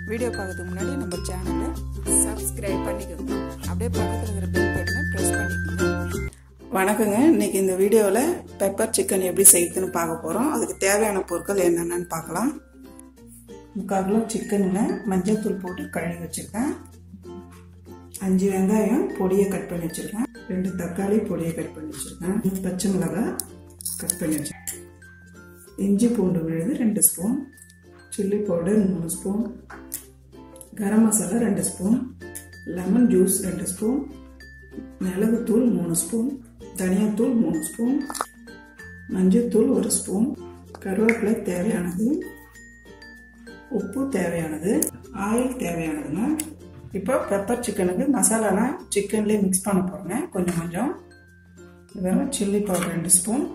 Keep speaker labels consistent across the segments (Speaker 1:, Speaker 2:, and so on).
Speaker 1: video பார்க்கறதுக்கு முன்னாடி நம்ம சேனலை சப்ஸ்கிரைப் பண்ணிக்கோங்க அப்படியே பக்கத்தில் இருக்கிற பெல் பட்டனை ப்ரெஸ் பண்ணிக்கோங்க
Speaker 2: வணக்கங்க இன்னைக்கு இந்த வீடியோவில் பெப்பர் சிக்கன் எப்படி செய்யுதுன்னு பார்க்க போகிறோம் அதுக்கு தேவையான பொருட்கள் என்னென்னு பார்க்கலாம் முக்கால் கிலோ சிக்கனுங்க மஞ்சள் தூள் போட்டு கழுவி வச்சுருக்கேன் அஞ்சு வெங்காயம் பொடியை கட் பண்ணி வச்சுருக்கேன் ரெண்டு தக்காளி பொடியை கட் பண்ணி வச்சுருக்கேன் மூணு பச்சை மிளகாய் கட் பண்ணி வச்சுருக்கேன் இஞ்சி பூண்டு விழுது ரெண்டு ஸ்பூன் சில்லி பவுடர் மூணு ஸ்பூன் கரம் மசாலா ரெண்டு ஸ்பூன் லெமன் ஜூஸ் ரெண்டு ஸ்பூன் மிளகுத்தூள் மூணு ஸ்பூன் தனியாத்தூள் மூணு ஸ்பூன் மஞ்சள்தூள் ஒரு ஸ்பூன் கருவேப்பிலை தேவையானது உப்பு தேவையானது ஆயில் தேவையானதுங்க இப்போ பெப்பர் சிக்கனுக்கு மசாலாலாம் சிக்கன்லேயே மிக்ஸ் பண்ண போகிறேங்க கொஞ்சம் கொஞ்சம் வெறும் சில்லி பவுடர் ரெண்டு ஸ்பூன்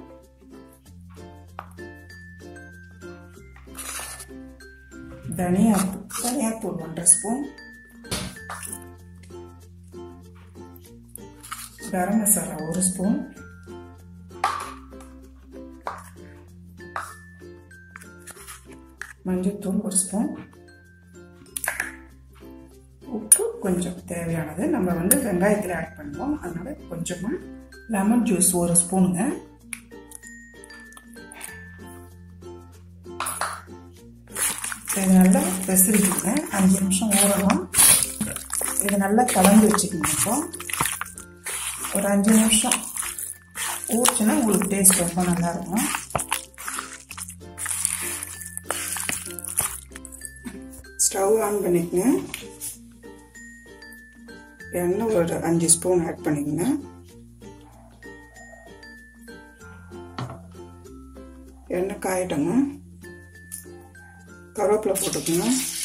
Speaker 2: தனியா தனியாத்தூள் ஒன்றரை ஸ்பூன் கரம் மசாலா ஒரு ஸ்பூன் மஞ்சள்தூள் ஒரு ஸ்பூன் உப்பு கொஞ்சம் தேவையானது நம்ம வந்து வெங்காயத்தில் ஆட் பண்ணுவோம் அதனால கொஞ்சமாக லெமன் ஜூஸ் ஒரு ஸ்பூனுங்க இது நல்லா பெசரிக்குங்க அஞ்சு நிமிஷம் ஊறணும் இது நல்லா கலந்து வச்சுக்கணும் இப்போ ஒரு அஞ்சு நிமிஷம் ஊற்றுனா உங்களுக்கு டேஸ்ட் ரொம்ப நல்லா இருக்கும் ஸ்டவ் ஆன் பண்ணிக்கங்க எண்ணெய் ஒரு அஞ்சு ஸ்பூன் ஆட் பண்ணிக்கங்க எண்ணெய் காயட்டுங்க கருவேப்பிலை போட்டுக்கோங்க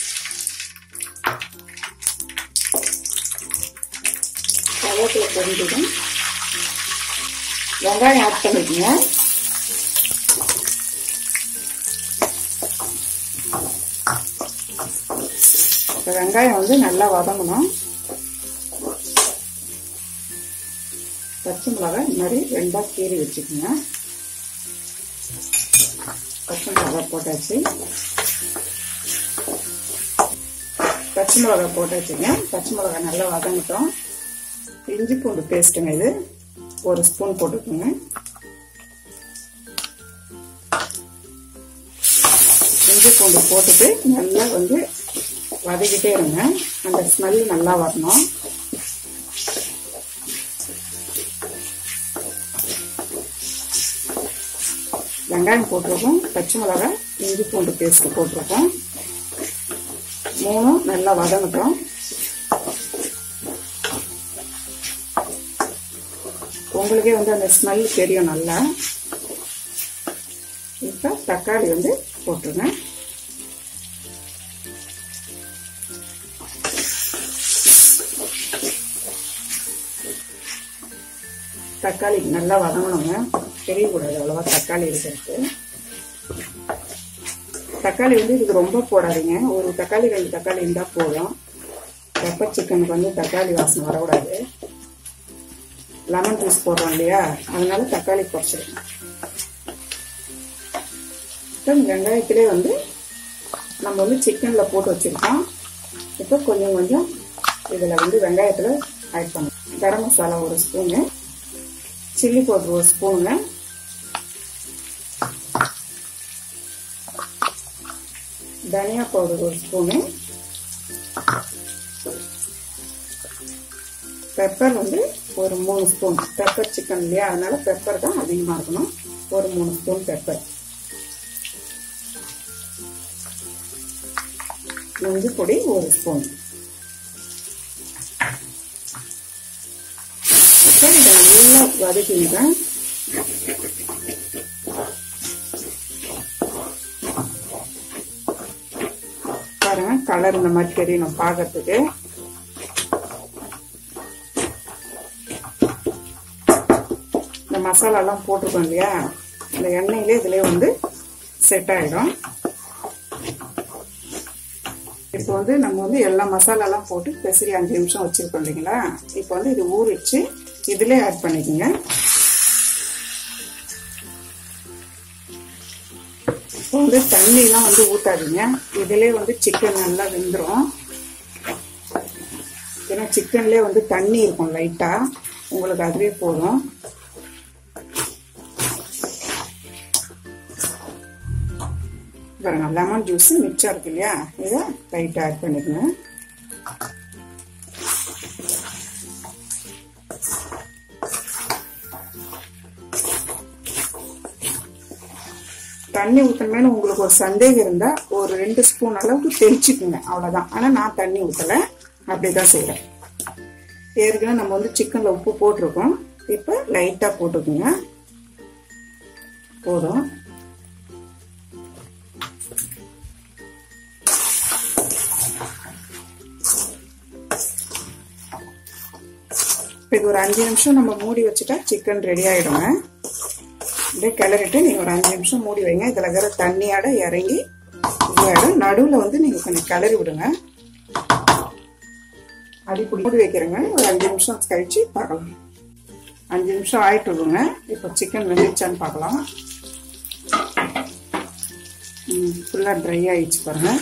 Speaker 2: கருவேப்பிலை பொரிஞ்சிடும் வெங்காயம் ஆட் பண்ணிக்கோங்க இப்போ வெங்காயம் வந்து நல்லா வதங்கணும் பச்சை மிளகாய் இந்த மாதிரி ரெண்டாக கீறி வச்சுக்கோங்க பச்சை மிளகாய் போட்டாச்சு பச்சை மிளகாய் போட்டாச்சுங்க பச்சை மிளகாய் நல்லா வதங்கட்டும் இஞ்சி பூண்டு பேஸ்ட்டுங்க இது ஒரு ஸ்பூன் போட்டுக்கோங்க இஞ்சி பூண்டு போட்டுட்டு நல்லா வந்து வதக்கிட்டே இருங்க அந்த ஸ்மெல் நல்லா வரணும் வெங்காயம் போட்டிருக்கோம் பச்சை மிளகாய் இஞ்சி பூண்டு பேஸ்ட் போட்டிருக்கோம் மூணும் நல்லா வதங்கட்டும் உங்களுக்கே வந்து அந்த ஸ்மெல் தெரியும் நல்லா இப்போ தக்காளி வந்து போட்டுருங்க தக்காளி நல்லா வதங்கணுங்க தெரியக்கூடாது அவ்வளோவா தக்காளி இருக்கிறது தக்காளி வந்து இதுக்கு ரொம்ப போடாதீங்க ஒரு தக்காளி ரெண்டு தக்காளி இருந்தால் போதும் பெப்பர் சிக்கனுக்கு வந்து தக்காளி வாசனை வரக்கூடாது லெமன் ஜூஸ் போடுறோம் இல்லையா அதனால தக்காளி குறைச்சிடுங்க இப்போ வெங்காயத்திலே வந்து நம்ம வந்து சிக்கனில் போட்டு வச்சுருக்கோம் இப்போ கொஞ்சம் கொஞ்சம் இதில் வந்து வெங்காயத்தில் ஆட் பண்ணணும் கரம் மசாலா ஒரு ஸ்பூனு சில்லி பவுடர் ஒரு ஸ்பூனுங்க தனியா பவுடர் ஒரு ஸ்பூனு பெப்பர் வந்து ஒரு மூணு ஸ்பூன் பெப்பர் சிக்கன் இல்லையா அதனால பெப்பர் தான் அதிகமாக இருக்கணும் ஒரு மூணு ஸ்பூன் பெப்பர் மஞ்சள் பொடி ஒரு ஸ்பூன் இப்போ இதை நல்லா வதக்கிங்க பாருங்க கலர் இந்த மாதிரி தெரியணும் பார்க்கறதுக்கு இந்த மசாலாலாம் போட்டிருக்கோம் இல்லையா இந்த எண்ணெயிலே இதுலேயே வந்து செட் ஆகிடும் இப்போ வந்து நம்ம வந்து எல்லா மசாலாலாம் போட்டு பெசரி அஞ்சு நிமிஷம் வச்சுருக்கோம் இல்லைங்களா இப்போ வந்து இது ஊறிச்சு இதிலே ஆட் பண்ணிக்கோங்க இப்போ வந்து தண்ணிலாம் வந்து ஊற்றாதீங்க இதிலே வந்து சிக்கன் நல்லா வெந்துடும் ஏன்னா சிக்கன்லேயே வந்து தண்ணி இருக்கும் லைட்டாக உங்களுக்கு அதுவே போதும் பாருங்க லெமன் ஜூஸ் மிச்சம் இருக்கு இல்லையா இதை லைட்டாக ஆட் பண்ணிக்கணும் தண்ணி ஊற்றணுமேனு உங்களுக்கு ஒரு சந்தேகம் இருந்தால் ஒரு ரெண்டு ஸ்பூன் அளவுக்கு தெளிச்சுக்குங்க அவ்வளோதான் ஆனால் நான் தண்ணி ஊற்றலை அப்படி தான் செய்கிறேன் ஏற்கனவே நம்ம வந்து சிக்கனில் உப்பு போட்டிருக்கோம் இப்போ லைட்டாக போட்டுக்குங்க போதும் இது ஒரு அஞ்சு நிமிஷம் நம்ம மூடி வச்சுட்டா சிக்கன் ரெடி ஆகிடுங்க அப்படியே கிளறிட்டு நீங்கள் ஒரு அஞ்சு நிமிஷம் மூடி வைங்க இதில் இருக்கிற தண்ணியோட இறங்கி இதுவாயிடும் நடுவில் வந்து நீங்கள் கொஞ்சம் கிளறி விடுங்க அடிப்படி மூடி வைக்கிறேங்க ஒரு அஞ்சு நிமிஷம் கழிச்சு பார்க்கலாம் அஞ்சு நிமிஷம் ஆயிட்டு விடுங்க இப்போ சிக்கன் வெந்துச்சான்னு பார்க்கலாம் ஃபுல்லாக ட்ரை ஆகிடுச்சு பாருங்கள்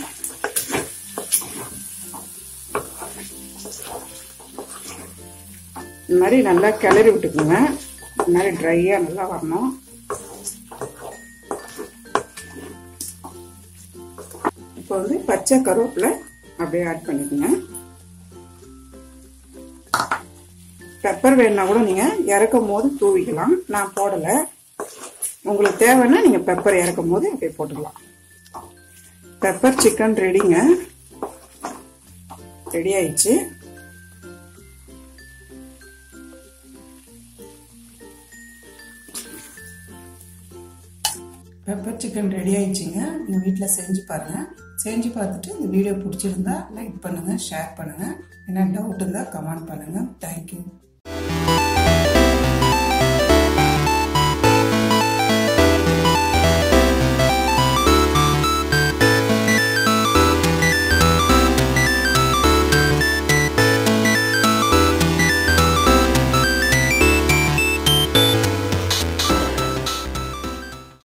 Speaker 2: இந்த மாதிரி நல்லா கிளறி விட்டுக்குங்க இந்த மாதிரி ட்ரையாக நல்லா வரணும் இப்போ வந்து பச்சை கருவேப்பிலை அப்படியே ஆட் பண்ணிக்கோங்க பெப்பர் வேணுன்னா கூட நீங்கள் இறக்கும் போது தூவிக்கலாம் நான் போடலை உங்களுக்கு தேவைன்னா நீங்கள் பெப்பர் இறக்கும் போது அப்படியே போட்டுக்கலாம் பெப்பர் சிக்கன் ரெடிங்க ரெடி ஆயிடுச்சு பெப்பர் சிக்கன் ரெடி ஆயிடுச்சுங்க நீங்கள் வீட்டில் செஞ்சு பாருங்கள் செஞ்சு பார்த்துட்டு இந்த வீடியோ பிடிச்சிருந்தா லைக் பண்ணுங்கள் ஷேர் பண்ணுங்கள் என்ன டவுட் இருந்தால் கமெண்ட் பண்ணுங்கள் தேங்க்யூ